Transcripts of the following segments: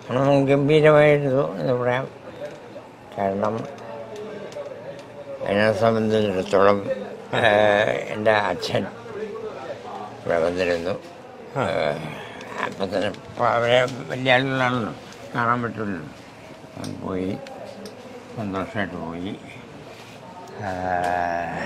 ഓണം ഗംഭീരമായിരുന്നു എന്ന് പറയാം കാരണം എന്നെ സംബന്ധിച്ചിടത്തോളം ഏഹ്, എൻ്റെ അച്ഛൻ ഇവിടെ വന്നിരുന്നു അപ്പം തന്നെ ഇപ്പം അവരെ വലിയ ആളുകളാണല്ലോ കാണാൻ പറ്റില്ലല്ലോ ഞാൻ പോയി സന്തോഷമായിട്ട് പോയി ഏഹ്,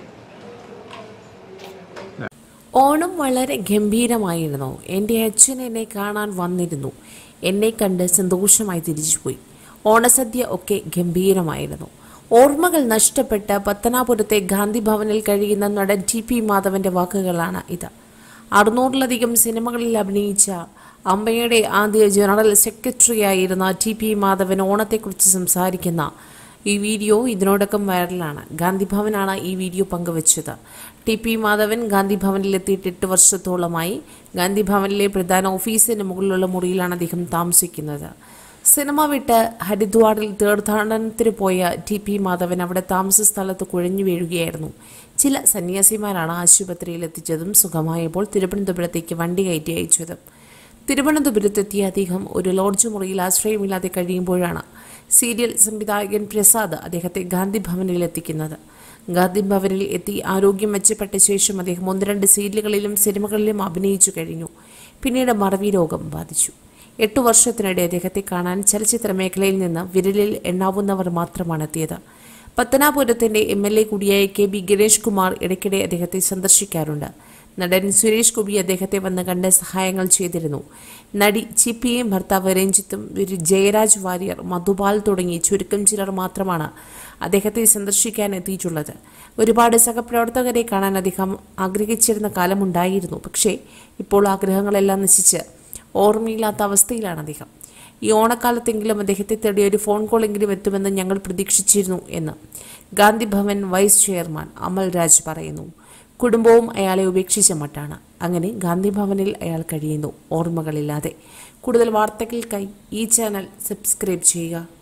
ഓണം വളരെ ഗംഭീരമായിരുന്നു എൻ്റെ അച്ഛൻ എന്നെ കാണാൻ വന്നിരുന്നു എന്നെ കണ്ട് സന്തോഷമായി തിരിച്ചുപോയി ഓണസദ്യ ഒക്കെ ഗംഭീരമായിരുന്നു ഓർമ്മകൾ നഷ്ടപ്പെട്ട പത്തനാപുരത്തെ ഗാന്ധി ഭവനിൽ കഴിയുന്ന നടൻ ടി പി മാധവന്റെ വാക്കുകളാണ് ഇത് അറുന്നൂറിലധികം സിനിമകളിൽ അഭിനയിച്ച അമ്മയുടെ ആദ്യ ജനറൽ സെക്രട്ടറിയായിരുന്ന ടി പി മാധവൻ ഓണത്തെക്കുറിച്ച് സംസാരിക്കുന്ന ഈ വീഡിയോ ഇതിനോടകം വൈറലാണ് ഗാന്ധി ഭവനാണ് ഈ വീഡിയോ പങ്കുവച്ചത് ടി പി മാധവൻ ഗാന്ധി ഭവനിലെത്തിയിട്ട് എട്ട് വർഷത്തോളമായി ഗാന്ധി ഭവനിലെ പ്രധാന ഓഫീസിന് മുകളിലുള്ള മുറിയിലാണ് അദ്ദേഹം താമസിക്കുന്നത് സിനിമ വിട്ട് ഹരിദ്വാറിൽ തീർത്ഥാടനത്തിന് പോയ ടി പി മാധവൻ അവിടെ താമസ സ്ഥലത്ത് കുഴഞ്ഞു വീഴുകയായിരുന്നു ചില സന്യാസിമാരാണ് ആശുപത്രിയിൽ എത്തിച്ചതും സുഖമായപ്പോൾ തിരുവനന്തപുരത്തേക്ക് വണ്ടി കയറ്റി അയച്ചതും തിരുവനന്തപുരത്തെത്തിയ അദ്ദേഹം ഒരു ലോഡ്ജ് മുറിയിൽ ആശ്രയമില്ലാതെ കഴിയുമ്പോഴാണ് സീരിയൽ സംവിധായകൻ പ്രസാദ് അദ്ദേഹത്തെ ഗാന്ധി ഭവനിൽ എത്തിക്കുന്നത് ഗാന്ധി ഭവനിൽ എത്തി ആരോഗ്യം മെച്ചപ്പെട്ട ശേഷം അദ്ദേഹം ഒന്ന് രണ്ട് സീരിയലുകളിലും സിനിമകളിലും അഭിനയിച്ചു കഴിഞ്ഞു പിന്നീട് മറവി രോഗം ബാധിച്ചു എട്ടു വർഷത്തിനിടെ അദ്ദേഹത്തെ കാണാൻ ചലച്ചിത്ര മേഖലയിൽ നിന്ന് വിരലിൽ എണ്ണാവുന്നവർ മാത്രമാണ് എത്തിയത് പത്തനാപുരത്തിന്റെ എം എൽ എ കൂടിയായ കെ ബി ഗണേഷ് കുമാർ ഇടയ്ക്കിടെ അദ്ദേഹത്തെ സന്ദർശിക്കാറുണ്ട് നടൻ സുരേഷ് ഗോപി അദ്ദേഹത്തെ വന്ന് കണ്ട് സഹായങ്ങൾ ചെയ്തിരുന്നു നടി ചിപ്പിയും ഭർത്താവ് രഞ്ജിത്തും ഒരു ജയരാജ് വാര്യർ മധുപാൽ തുടങ്ങി ചുരുക്കം ചിലർ മാത്രമാണ് അദ്ദേഹത്തെ സന്ദർശിക്കാൻ എത്തിയിട്ടുള്ളത് ഒരുപാട് സഹപ്രവർത്തകരെ കാണാൻ അദ്ദേഹം ആഗ്രഹിച്ചിരുന്ന കാലമുണ്ടായിരുന്നു പക്ഷേ ഇപ്പോൾ ആഗ്രഹങ്ങളെല്ലാം നശിച്ച് ഓർമ്മയില്ലാത്ത അവസ്ഥയിലാണ് അദ്ദേഹം ഈ ഓണക്കാലത്തെങ്കിലും അദ്ദേഹത്തെ തേടി ഒരു ഫോൺ കോളെങ്കിലും എത്തുമെന്ന് ഞങ്ങൾ പ്രതീക്ഷിച്ചിരുന്നു എന്ന് ഗാന്ധി ഭവൻ വൈസ് ചെയർമാൻ അമൽ രാജ് പറയുന്നു കുടുംബവും അയാളെ ഉപേക്ഷിച്ച മട്ടാണ് അങ്ങനെ ഗാന്ധി ഭവനിൽ അയാൾ കഴിയുന്നു ഓർമ്മകളില്ലാതെ കൂടുതൽ വാർത്തകൾക്കായി ഈ ചാനൽ സബ്സ്ക്രൈബ് ചെയ്യുക